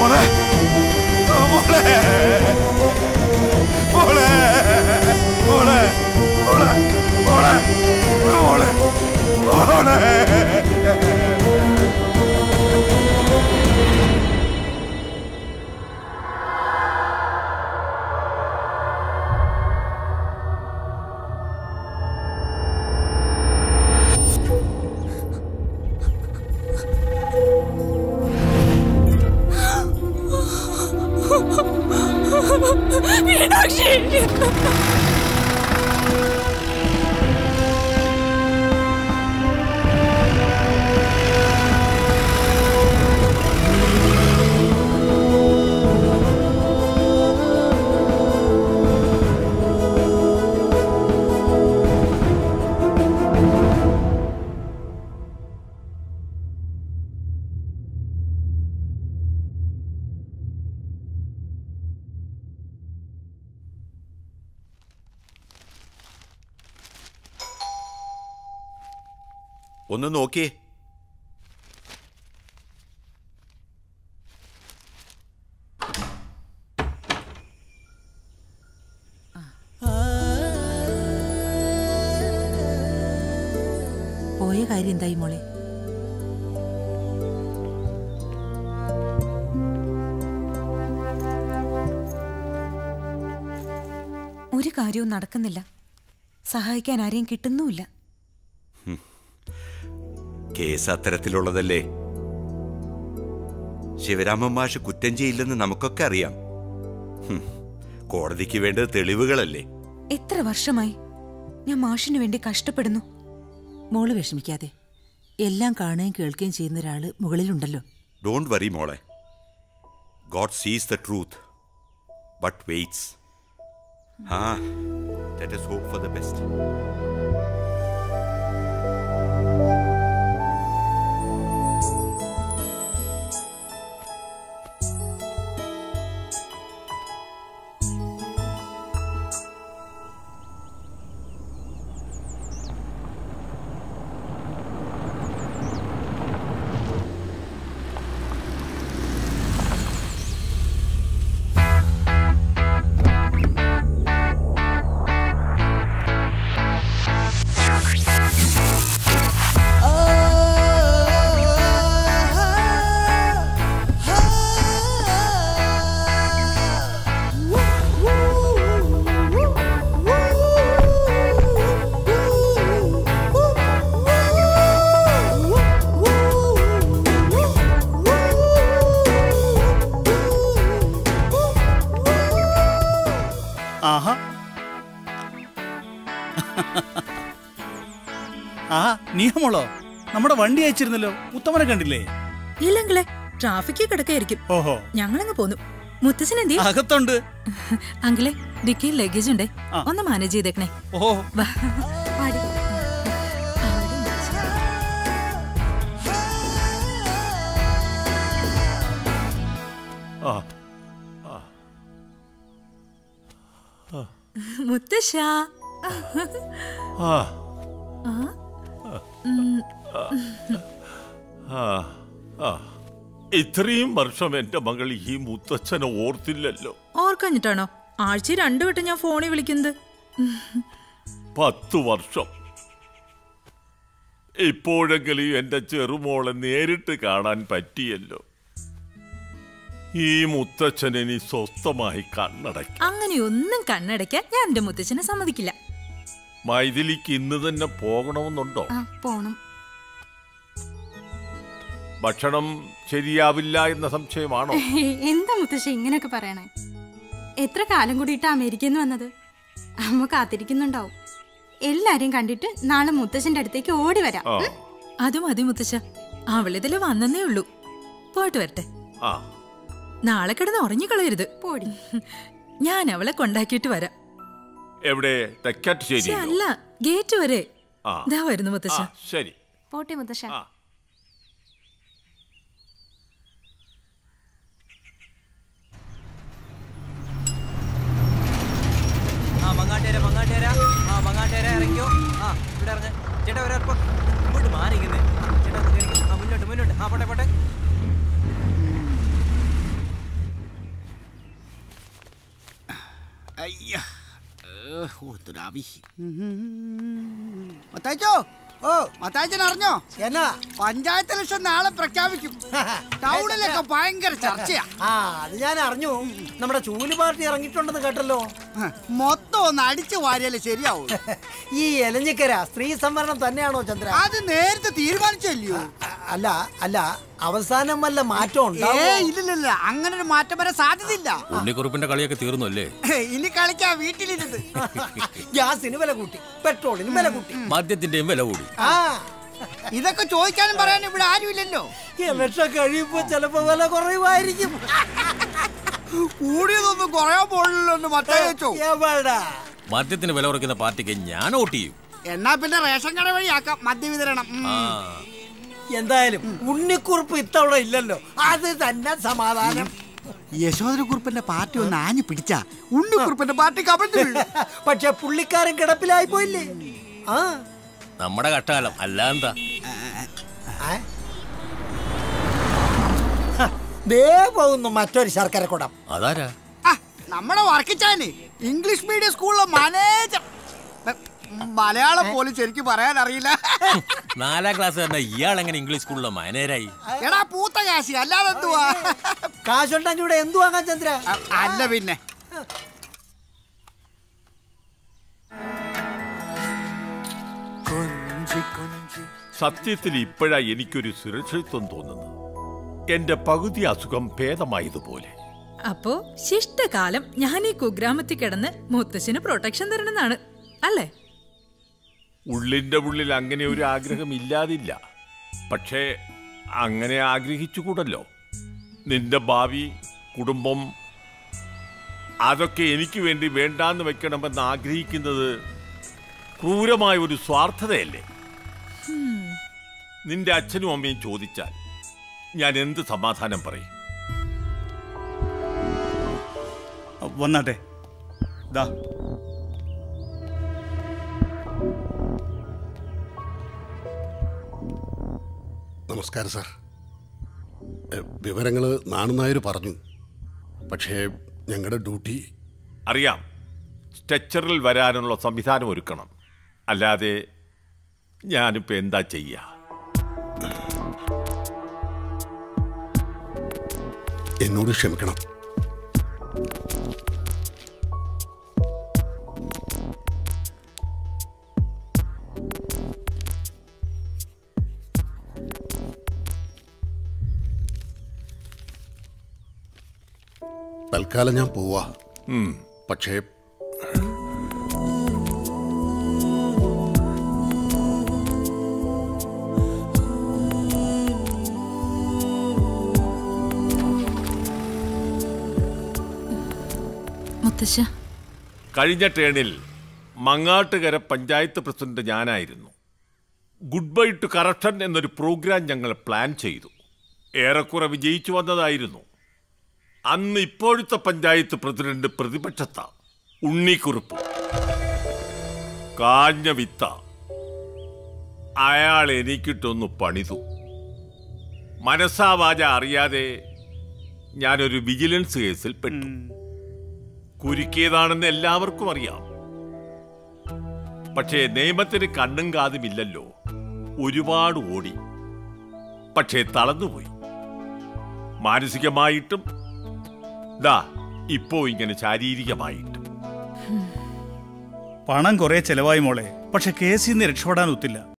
മോളെ മോളെ മോളെ മോളെ മോളെ മോളെ മോളെ മോളെ മീനാക്ഷി ഒന്ന് നോക്കിയേ പോയ കാര്യം എന്തായി മോളെ ഒരു കാര്യവും നടക്കുന്നില്ല സഹായിക്കാൻ ആരെയും കിട്ടുന്നുമില്ല കേസ് അത്തരത്തിലുള്ളതല്ലേ ശിവരാമൻ മാഷ് കുറ്റം ചെയ്യില്ലെന്ന് നമുക്കൊക്കെ അറിയാം ഹും, കോടതിക്ക് വേണ്ടത് തെളിവുകളല്ലേ എത്ര വർഷമായി ഞാൻ മാഷിനു വേണ്ടി കഷ്ടപ്പെടുന്നു മോള് വിഷമിക്കാതെ എല്ലാം കാണുകയും കേൾക്കുകയും ചെയ്യുന്ന ഒരാള് മുകളിലുണ്ടല്ലോ ഡോണ്ട് വറി മോളെ God sees the truth but waits ആ let us hope for the best ആഹാ ആഹാ നീഹമോളോ നമ്മുടെ വണ്ടി അയച്ചിരുന്നല്ലോ ഉത്തമനെ കണ്ടില്ലേ ഇല്ലെങ്കിലേ ട്രാഫിക് കിടക്കായിരിക്കും ഓഹോ ഞങ്ങളങ്ങ് പോന്നു മുത്തച്ഛൻ എന്തി അകത്തുണ്ട് അങ്കിളെ ഡിക്കിയിൽ ലഗേജ് ഉണ്ടേ ആ. ഒന്ന് മാനേജ് ചെയ്തേക്കണേ ഓഹോ വാ. ആ മുത്തശ്ശ ആ ഉം, ആ, ആ. ഇത്രയും വർഷം എന്റെ മകൾ ഈ മുത്തച്ഛനെ ഓർത്തില്ലല്ലോ ഓർക്കഞ്ഞിട്ടാണോ ആഴ്ച രണ്ടു വട്ടം ഞാൻ ഫോണിൽ വിളിക്കുന്നത് പത്തു വർഷം ഇപ്പോഴെങ്കിലും എന്റെ ചെറുമോളെ നേരിട്ട് കാണാൻ പറ്റിയല്ലോ ഈ മുത്തച്ഛൻ ഇനി സ്വസ്ഥമായി കണ്ണടയ്ക്കും അങ്ങനെയൊന്നും കണ്ണടയ്ക്കാൻ ഞാൻ എന്റെ മുത്തച്ഛനെ സമ്മതിക്കില്ല മൈഥിലിക്ക് ഇന്ന് തന്നെ പോകണമെന്നുണ്ടോ ആ പോണം ഭക്ഷണം ശരിയാവില്ല എന്ന സംശയമാണോ എന്താ മുത്തശ്ശി ഇങ്ങനെയൊക്കെ പറയണേ എത്ര കാലം കൂടിയിട്ട് അമേരിക്കയിൽ നിന്ന് വന്നത് അമ്മ കാത്തിരിക്കുന്നുണ്ടാവും എല്ലാരെയും കണ്ടിട്ട് നാളെ മുത്തശ്ശന്റെ അടുത്തേക്ക് ഓടി വരാം ആ ഉം? അത് മതി മുത്തശ്ശ അവളിതില് വന്നേ ഉള്ളൂ പോയിട്ട് വരട്ടെ ആ നാളെ കിടന്ന് ഉറങ്ങിക്കളയരുത് പോടി ഞാൻ അവളെ കൊണ്ടാക്കിയിട്ട് വരാം എവിടെ ശ്ശെ, തെക്കാട്ടുശ്ശേരി അല്ല ഗേറ്റ് വരെ ആ ഇതാ വരുന്നു ആ മുത്തശ്ശ ശരി പോട്ടെ മുത്തശ്ശ ആ ആ മങ്ങാട്ടേര മങ്ങാട്ടേര ആ മങ്ങാട്ടേര ഇറങ്ങിയോ ആ ഇവിടെ ഇറങ്ങ ചേട്ടാ ഒരൽപ്പം ഇങ്ങോട്ട് മാറിക്കുന്നേ ആ ചേട്ടാ ഒന്ന് കേറിക്കോ. ആ മുന്നോട്ട് മുന്നോട്ട് ആ പോട്ടെ പോട്ടെ ആവി മത്തായിച്ചോ ഓ മത്തായിച്ചൻ അറിഞ്ഞോ എന്നാ പഞ്ചായത്ത് ഇലക്ഷൻ നാളെ പ്രഖ്യാപിക്കും ടൗണിലൊക്കെ ഭയങ്കര ചർച്ചയാ ആ അത് ഞാൻ അറിഞ്ഞു നമ്മുടെ ചൂല് പാർട്ടി ഇറങ്ങിയിട്ടുണ്ടെന്ന് കേട്ടല്ലോ മൊത്തം ഒന്ന് അടിച്ചു വാരിയാലേ ശരിയാവും ഈ എലഞ്ഞിക്കര സ്ത്രീ സംവരണം തന്നെയാണോ ചന്ദ്ര അത് നേരത്തെ തീരുമാനിച്ചല്ലയോ അല്ല അല്ല അവസാനം വല്ല മാറ്റം ഏ ഉണ്ടാവോ ഇല്ലില്ല അങ്ങനെ ഒരു മാറ്റം വരാൻ സാധ്യതയില്ല ഉണ്ണിക്കുറുപ്പിന്റെ കളിയൊക്കെ തീർന്നു അല്ലേ ഇനി കളിക്കാ വീട്ടിലിരുന്ന് ഗ്യാസിന് വില കൂട്ടി പെട്രോളിന് വില കൂട്ടി മദ്യത്തിന്റെയും വില കൂടി ആ ഇതൊക്കെ ചോദിക്കാനും പറയാനും ഇവിടെ ആരുമില്ലല്ലോ ഇലക്ഷൻ കഴിയുമ്പോ ചിലപ്പോ വില കുറയുമായിരിക്കും കൂടിയതൊന്നും കുറയാൻ പോണില്ലല്ലോ മത്തായിച്ചോ എവിടാ മദ്യത്തിന് വില കുറയ്ക്കുന്ന പാർട്ടിക്ക് ഞാൻ വോട്ട് ചെയ്യും എന്നാ പിന്നെ റേഷൻ കട വഴിയാക്കാം മദ്യവിതരണം ഉം. ആ എന്തായാലും ഉണ്ണിക്കുറുപ്പ് ഇത്തവണ ഇല്ലല്ലോ അത് തന്നെ സമാധാനം യശോധരക്കുറുപ്പിന്റെ പാർട്ടി ഒന്ന് ആഞ്ഞു പിടിച്ച ഉണ്ണിക്കുറുപ്പിന്റെ പാർട്ടി കമഴ്ന്നു വീഴും. പക്ഷെ പുള്ളിക്കാരൻ കിടപ്പിലായി പോയില്ലേ ആ നമ്മുടെ കഷ്ടകാലം അല്ലാന്താ ഏ? ഹ, ദേ പോകുന്നു മറ്റൊരു ശർക്കര കുടം അതാരാ ആ, നമ്മുടെ വർക്കിച്ചാന് ഇംഗ്ലീഷ് മീഡിയം സ്കൂളിലെ മാനേജർ മലയാളം പോലും ശരിക്കും പറയാൻ അറിയില്ല നാലാം ക്ലാസ് തന്നെ ഇയാൾ എങ്ങനെ ഇംഗ്ലീഷ് സ്കൂളിലെ മാനേജരായി എടാ പൂത്ത കാശി അല്ലാതെ എന്തുവാ കാശുണ്ടെങ്കിൽ ഇവിടെ എന്തു വാങ്ങാൻ ചന്ദ്ര അ- അല്ല പിന്നെ സത്യത്തിൽ ഇപ്പോഴാ എനിക്കൊരു സുരക്ഷിതത്വം തോന്നുന്നു എന്റെ പകുതി അസുഖം ഭേദമായതുപോലെ അപ്പോ ശിഷ്ടകാലം ഞാൻ ഈ കുഗ്രാമത്തിൽ കിടന്ന് മുത്തശ്ശിന് പ്രൊട്ടക്ഷൻ തരണമെന്നാണ് അല്ലേ ഉള്ളിന്റെ ഉള്ളിൽ അങ്ങനെ ഒരു ആഗ്രഹം ഇല്ലാതില്ല പക്ഷേ അങ്ങനെ ആഗ്രഹിച്ചുകൂടല്ലോ നിന്റെ ഭാവി കുടുംബം അതൊക്കെ എനിക്ക് വേണ്ടി വേണ്ടാന്ന് വെക്കണമെന്ന് ആഗ്രഹിക്കുന്നത് ക്രൂരമായ ഒരു സ്വാർത്ഥതയല്ലേ നിന്റെ അച്ഛനും അമ്മയും ചോദിച്ചാൽ ഞാൻ എന്ത് സമാധാനം പറയും വന്നാട്ടെ ദാ നമസ്കാരം സാർ വിവരങ്ങൾ നാണുനായർ പറഞ്ഞു പക്ഷേ ഞങ്ങളുടെ ഡ്യൂട്ടി അറിയാം സ്ട്രെച്ചറിൽ വരാനുള്ള സംവിധാനം ഒരുക്കണം അല്ലാതെ ഞാനിപ്പോൾ എന്താ ചെയ്യുക എന്നോട് ക്ഷമിക്കണം തൽക്കാലം ഞാൻ പോവാ ഉം. പക്ഷേ മുത്തശ്ശ കഴിഞ്ഞ ടേണിൽ മങ്ങാട്ടുകര പഞ്ചായത്ത് പ്രസിഡന്റ് ഞാനായിരുന്നു ഗുഡ് ബൈ ടു കറപ്ഷൻ എന്നൊരു പ്രോഗ്രാം ഞങ്ങൾ പ്ലാൻ ചെയ്തു ഏറെക്കുറെ വിജയിച്ചു വന്നതായിരുന്നു അന്ന് ഇപ്പോഴത്തെ പഞ്ചായത്ത് പ്രസിഡന്റ് പ്രതിപക്ഷത്ത ഉണ്ണിക്കുറുപ്പ് കാഞ്ഞ വിത്ത അയാൾ എനിക്കിട്ടൊന്ന് പണിതു മനസ്സാവാച അറിയാതെ ഞാനൊരു വിജിലൻസ് കേസിൽ പെട്ടു കുരുക്കിയതാണെന്ന് എല്ലാവർക്കും അറിയാം പക്ഷേ നിയമത്തിന് കണ്ണും കാതുമില്ലല്ലോ ഒരുപാട് ഓടി പക്ഷേ തളർന്നുപോയി മാനസികമായിട്ടും ദാ ഇപ്പോ ഇങ്ങനെ ശാരീരികമായിട്ടും പണം കുറെ ചെലവായി മോളെ പക്ഷെ കേസിൽ നിന്ന് രക്ഷപ്പെടാൻ ഒത്തില്ല